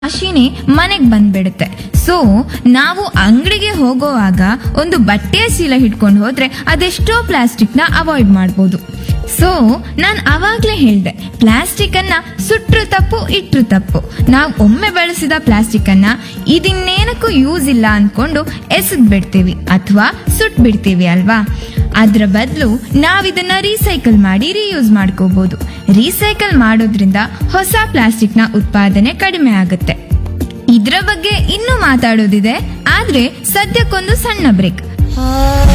ರಾಶಿನೇ ಮನೆಗ್ ಬಂದ್ಬಿಡುತ್ತೆ ಸೊ ನಾವು ಅಂಗಡಿಗೆ ಹೋಗೋವಾಗ ಒಂದು ಬಟ್ಟೆಯ ಚೀಲ ಹಿಡ್ಕೊಂಡು ಹೋದ್ರೆ ಅದೆಷ್ಟೋ ಪ್ಲಾಸ್ಟಿಕ್ ನ ಅವಾಯ್ಡ್ ಮಾಡ್ಬೋದು ಸೊ ನಾನ್ ಅವಾಗ್ಲೇ ಹೇಳ್ದೆ ಪ್ಲಾಸ್ಟಿಕ್ ಅನ್ನ ಸುಟ್ರು ತಪ್ಪು ಇಟ್ರು ತಪ್ಪು ನಾವು ಒಮ್ಮೆ ಬಳಸಿದ ಪ್ಲಾಸ್ಟಿಕ್ ಅನ್ನ ಇದಿನ್ನೇನಕ್ಕೂ ಯೂಸ್ ಇಲ್ಲ ಅನ್ಕೊಂಡು ಎಸೆದ್ ಬಿಡ್ತೀವಿ ಅಥವಾ ಸುಟ್ ಬಿಡ್ತೀವಿ ಅಲ್ವಾ ಅದ್ರ ಬದಲು ನಾವಿದನ್ನ ರೀಸೈಕಲ್ ಮಾಡಿ ರೀಯೂಸ್ ಮಾಡ್ಕೋಬಹುದು ರೀಸೈಕಲ್ ಮಾಡೋದ್ರಿಂದ ಹೊಸ ಪ್ಲಾಸ್ಟಿಕ್ ನ ಉತ್ಪಾದನೆ ಕಡಿಮೆ ಆಗುತ್ತೆ ಇದ್ರ ಬಗ್ಗೆ ಇನ್ನೂ ಮಾತಾಡೋದಿದೆ ಆದ್ರೆ ಸದ್ಯಕ್ಕೊಂದು ಸಣ್ಣ ಬ್ರೇಕ್